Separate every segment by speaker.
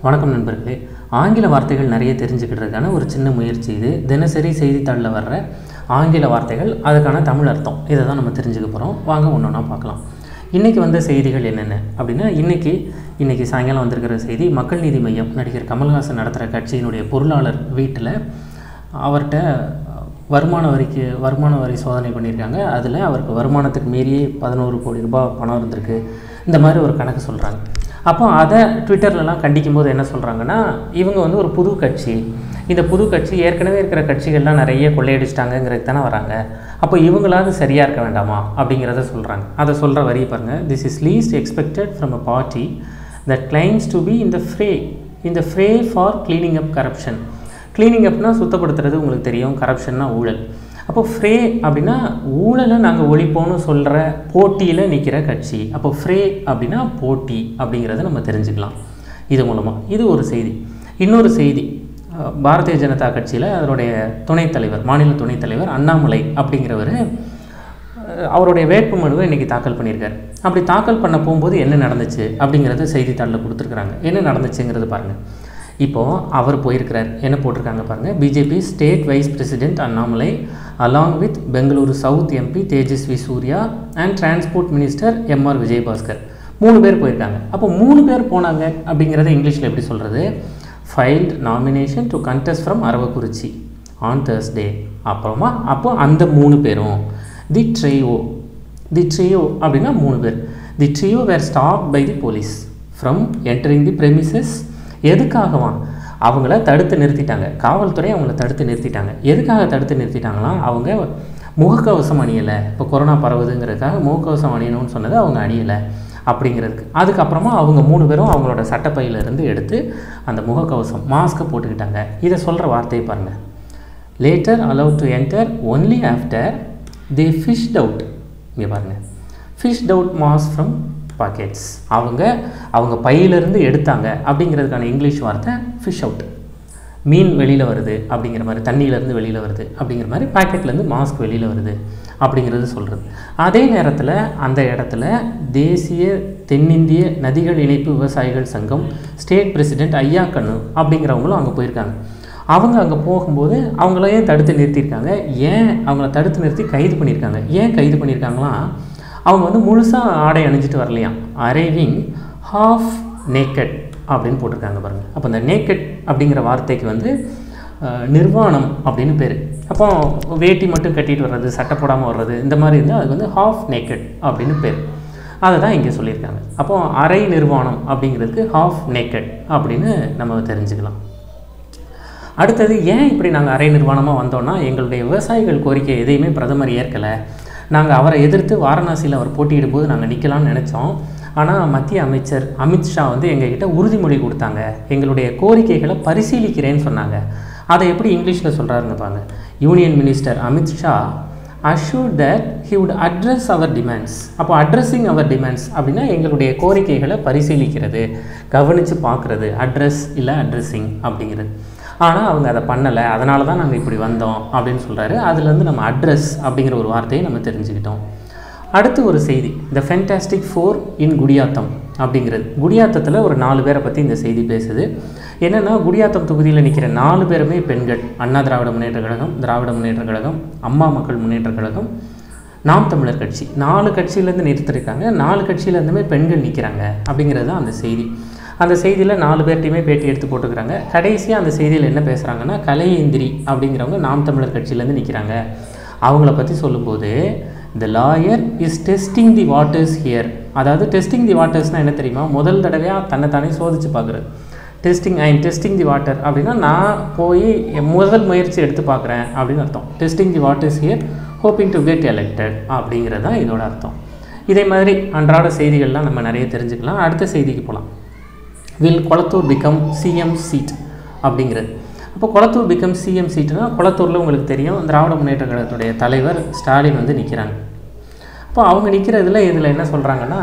Speaker 1: வணக்கம் நண்பர்களே ஆங்கில வார்த்தைகள் நிறைய தெரிஞ்சுக்கிறதுக்கான ஒரு சின்ன முயற்சி இது தினசரி செய்தித்தாளில் வர்ற ஆங்கில வார்த்தைகள் அதுக்கான தமிழ் அர்த்தம் இதை தான் நம்ம தெரிஞ்சுக்க போகிறோம் வாங்க ஒன்று ஒன்றா பார்க்கலாம் இன்றைக்கி வந்த செய்திகள் என்னென்ன அப்படின்னா இன்றைக்கி இன்றைக்கி சாயங்காலம் வந்திருக்கிற செய்தி மக்கள் நீதி மையம் நடிகர் கமல்ஹாசன் நடத்துகிற கட்சியினுடைய பொருளாளர் வீட்டில் அவர்கிட்ட வருமான வரிக்கு வருமான வரி சோதனை பண்ணியிருக்காங்க அதில் அவருக்கு வருமானத்துக்கு மீறியே பதினோரு கோடி ரூபாய் பணம் இருந்திருக்கு இந்த மாதிரி ஒரு கணக்கு சொல்கிறாங்க அப்போ அதை ட்விட்டர்லலாம் கண்டிக்கும் போது என்ன சொல்கிறாங்கன்னா இவங்க வந்து ஒரு புது கட்சி இந்த புது கட்சி ஏற்கனவே இருக்கிற கட்சிகள்லாம் நிறைய கொள்ளையடிச்சிட்டாங்கங்கிறது தானே வராங்க அப்போ இவங்களாவது சரியாக இருக்க வேண்டாமா அப்படிங்கிறத சொல்கிறாங்க அதை சொல்கிற வரி பாருங்கள் this is least expected from a party that claims to be இந்த ஃப்ரே இந்த fray for cleaning up corruption cleaning அப்னா சுத்தப்படுத்துறது உங்களுக்கு தெரியும் கரப்ஷன்னா ஊழல் அப்போ ஃப்ரே அப்படின்னா ஊழலை நாங்கள் ஒழிப்போம்னு சொல்கிற போட்டியில் நிற்கிற கட்சி அப்போ ஃப்ரே அப்படின்னா போட்டி அப்படிங்கிறத நம்ம தெரிஞ்சுக்கலாம் இது மூலமாக இது ஒரு செய்தி இன்னொரு செய்தி அஹ், பாரதிய ஜனதா கட்சியில் அதனுடைய துணைத் தலைவர் மாநில துணைத் தலைவர் அண்ணாமலை அப்படிங்கிறவர் அஹ், அவருடைய வேட்புமனுவை இன்றைக்கி தாக்கல் பண்ணியிருக்காரு அப்படி தாக்கல் பண்ண போகும்போது என்ன நடந்துச்சு அப்படிங்கிறத செய்தித்தாளில் கொடுத்துருக்குறாங்க என்ன நடந்துச்சுங்கிறது பாருங்கள் இப்போது அவர் போயிருக்கிறார் என்ன போட்டிருக்காங்க பாருங்கள் BJP state vice president Annamalai along with Bengaluru south MP Tejasvi Surya and transport minister MR Vijayabaskar மூணு பேர் போயிருக்காங்க அப்போ மூணு பேர் போனாங்க அப்படிங்கிறத இங்கிலீஷில் எப்படி சொல்கிறது filed nomination to contest from Aravakurichi on Thursday அப்புறமா அப்போ அந்த மூணு பேரும் தி ட்ரையோ தி ட்ரியோ அப்படின்னா மூணு பேர் the trio were stop by the police from entering the premises எதுக்காகவா அவங்கள தடுத்து நிறுத்திட்டாங்க காவல்துறை அவங்கள தடுத்து நிறுத்திட்டாங்க எதுக்காக தடுத்து நிறுத்திட்டாங்களாம் அவங்க முகக்கவசம் அணியலை இப்போ கொரோனா பரவுதுங்கிறதுக்காக முகக்கவசம் அணியணும்னு சொன்னது அவங்க அணியலை அப்படிங்கிறதுக்கு அதுக்கப்புறமா அவங்க மூணு பேரும் அவங்களோட சட்டப்பையில இருந்து எடுத்து அந்த முகக்கவசம் மாஸ்க்கை போட்டுக்கிட்டாங்க இதை சொல்கிற வார்த்தையை பாருங்கள் later allowed to enter only after they fished out இங்கே பாருங்கள் fished out mass from pockets அவங்க அவங்க பையிலிருந்து எடுத்தாங்க அப்படிங்கிறதுக்கான இங்கிலீஷ் வார்த்தை ஃபிஷ் அவுட் மீன் வெளியில் வருது அப்படிங்கிற மாதிரி தண்ணியிலேருந்து வெளியில் வருது அப்படிங்கிற மாதிரி பாக்கெட்லேருந்து மாஸ்க் வெளியில் வருது அப்படிங்கிறது சொல்கிறது அதே நேரத்தில் அந்த இடத்துல தேசிய தென்னிந்திய நதிகள் இணைப்பு விவசாயிகள் சங்கம் ஸ்டேட் பிரசிடென்ட் ஐயா கண்ணு அப்படிங்கிறவங்களும் அங்கே போயிருக்காங்க அவங்க அங்கே போகும்போது அவங்கள ஏன் தடுத்து நிறுத்தியிருக்காங்க ஏன் அவங்கள தடுத்து நிறுத்தி கைது பண்ணியிருக்காங்க ஏன் கைது பண்ணியிருக்காங்களாம் அவங்க வந்து முழுசாக ஆடை அணிஞ்சிட்டு வரலையாம் அரைவிங் ஹாஃப் நேக்கட் அப்படின்னு போட்டிருக்காங்க பாருங்கள் அப்போ இந்த நேக்கட் அப்படிங்கிற வார்த்தைக்கு வந்து அஹ், நிர்வாணம் அப்படின்னு பேர் அப்போ வேட்டி மட்டும் கட்டிட்டு வர்றது சட்டை போடாமல் வர்றது இந்த மாதிரி இருந்தால் அதுக்கு வந்து ஹாஃப் நேக்கட் அப்படின்னு பேர் அதை தான் இங்கே சொல்லியிருக்காங்க அப்போ அரை நிர்வாணம் அப்படிங்கிறதுக்கு ஹாஃப் நேக்கட் அப்படின்னு நம்ம தெரிஞ்சுக்கலாம் அடுத்தது ஏன் இப்படி நாங்கள் அரை நிர்வாணமாக வந்தோம்னா எங்களுடைய விவசாயிகள் கோரிக்கை எதையுமே பிரதமர் ஏற்கலை நாங்கள் அவரை எதிர்த்து வாரணாசியில் அவர் போட்டியிடும் போது நாங்கள் நிற்கலாம்னு நினச்சோம் ஆனால் மத்திய அமைச்சர் அமித்ஷா வந்து எங்ககிட்ட உறுதிமொழி கொடுத்தாங்க எங்களுடைய கோரிக்கைகளை பரிசீலிக்கிறேன்னு சொன்னாங்க அதை எப்படி இங்கிலீஷில் சொல்கிறாருன்னு பாருங்க union minister Amit Shah assured that he would address our demands அப்போ addressing our demands அப்படின்னா எங்களுடைய கோரிக்கைகளை பரிசீலிக்கிறது கவனித்து பார்க்குறது அட்ரஸ் இல்லை அட்ரஸிங் அப்படிங்கிறது ஆனால் அவங்க அதை பண்ணலை அதனால தான் நாங்கள் இப்படி வந்தோம் அப்படின்னு சொல்கிறாரு அதுலேருந்து நம்ம அட்ரஸ் அப்படிங்கிற ஒரு வார்த்தையை நம்ம தெரிஞ்சுக்கிட்டோம் அடுத்து ஒரு செய்தி the fantastic four in Gudiyattam அப்படிங்கிறது குடியாத்தத்தில் ஒரு நாலு பேரை பற்றி இந்த செய்தி பேசுது என்னென்னா குடியாத்தம் தொகுதியில் நிற்கிற நாலு பேருமே பெண்கள் அண்ணா திராவிட முன்னேற்ற கழகம் திராவிட முன்னேற்ற கழகம் அம்மா மக்கள் முன்னேற்ற கழகம் நாம் தமிழர் கட்சி நாலு கட்சியிலேருந்து நிறுத்திருக்காங்க நாலு கட்சியிலேருந்துமே பெண்கள் நிற்கிறாங்க அப்படிங்கிறது தான் அந்த செய்தி அந்த செய்தியில் நாலு பேர்ட்டையுமே பேட்டி எடுத்து போட்டுக்கிறாங்க கடைசியாக அந்த செய்தியில் என்ன பேசுகிறாங்கன்னா கலையேந்திரி அப்படிங்கிறவங்க நாம் தமிழர் கட்சியிலேருந்து நிற்கிறாங்க அவங்கள பற்றி சொல்லும்போது the lawyer is testing the waters here அதாவது டெஸ்டிங் தி வாட்டர்ஸ்னால் என்ன தெரியுமா முதல் தடவையாக தன்னைத்தானே சோதிச்சு பார்க்குறது testing I am testing the water அப்படின்னா நான் போய் என் முதல் முயற்சி எடுத்து பார்க்குறேன் அப்படின்னு அர்த்தம் testing the waters here hoping to get elected அப்படிங்கிறது தான் இதோட அர்த்தம் இதே மாதிரி அன்றாட செய்திகள்லாம் நம்ம நிறைய தெரிஞ்சுக்கலாம் அடுத்த செய்திக்கு போகலாம் will Kolathur become CM seat அப்படிங்கிறது அப்போ கொளத்தூர் பிகம் சிஎம் சீட்டுனா கொளத்தூரில் உங்களுக்கு தெரியும் திராவிட முன்னேற்ற கழகத்துடைய தலைவர் ஸ்டாலின் வந்து நிற்கிறாங்க அப்போ அவங்க நிற்கிறதுல இதில் என்ன சொல்கிறாங்கன்னா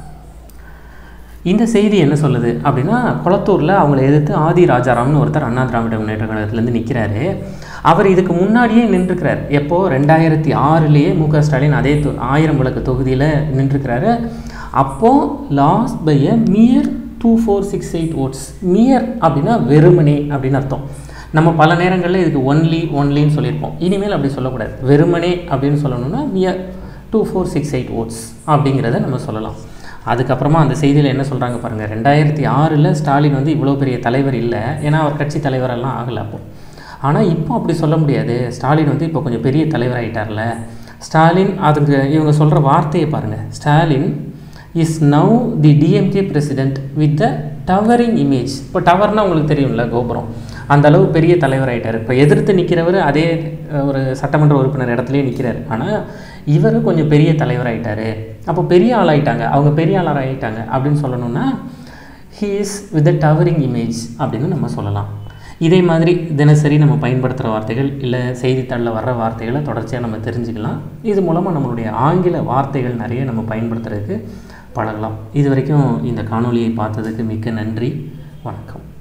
Speaker 1: இந்த செய்தி என்ன சொல்லுது அப்படின்னா கொளத்தூரில் அவங்கள எதிர்த்து ஆதி ராஜாராம்னு ஒருத்தர் அண்ணா திராவிட முன்னேற்ற கழகத்துலேருந்து நிற்கிறாரு அவர் இதுக்கு முன்னாடியே நின்றுக்கிறார் எப்போது ரெண்டாயிரத்தி ஆறுலேயே மு க ஸ்டாலின் அதே தொ ஆயிரம் விளக்கு தொகுதியில் நின்றுக்கிறாரு அப்போது lost by a mere two four six eight votes mere அப்படின்னா வெறுமனே அப்படின்னு அர்த்தம் நம்ம பல நேரங்களில் இதுக்கு ஒன்லி ஒன்லின்னு சொல்லியிருப்போம் இனிமேல் அப்படி சொல்லக்கூடாது வெறுமனே அப்படின்னு சொல்லணும்னா mere two four six eight votes அப்படிங்கிறத நம்ம சொல்லலாம் அதுக்கப்புறமா அந்த செய்தியில் என்ன சொல்கிறாங்க பாருங்கள் ரெண்டாயிரத்தி ஆறில் ஸ்டாலின் வந்து இவ்வளோ பெரிய தலைவர் இல்லை ஏன்னா அவர் கட்சி தலைவரெல்லாம் ஆகலை அப்போ ஆனால் இப்போ அப்படி சொல்ல முடியாது ஸ்டாலின் வந்து இப்போ கொஞ்சம் பெரிய தலைவராகிட்டார்ல ஸ்டாலின் அதுக்கு இவங்க சொல்கிற வார்த்தையை பாருங்கள் Stalin is now the DMK president with the towering image இப்போ டவர்னால் உங்களுக்கு தெரியும்ல கோபுரம் அந்த அளவு பெரிய தலைவராயிட்டார் இப்போ எதிர்த்து நிற்கிறவர் அதே அஹ், ஒரு சட்டமன்ற உறுப்பினர் இடத்துலயே நிற்கிறார் ஆனால் இவர் கொஞ்சம் பெரிய தலைவராயிட்டார் அப்போ பெரிய ஆளாயிட்டாங்க அவங்க பெரிய ஆளாக ஆயிட்டாங்க அப்படின்னு சொல்லணும்னா he is with the towering image அப்படின்னு நம்ம சொல்லலாம் இதே மாதிரி தினசரி நம்ம பயன்படுத்துகிற வார்த்தைகள் இல்லை செய்தித்தாளில் வர்ற வார்த்தைகளை தொடர்ச்சியாக நம்ம தெரிஞ்சுக்கலாம் இது மூலமாக நம்மளுடைய ஆங்கில வார்த்தைகள் நிறைய நம்ம பயன்படுத்துறதுக்கு பழகலாம் இது வரைக்கும் இந்த காணொளியை பார்த்ததுக்கு மிக்க நன்றி வணக்கம்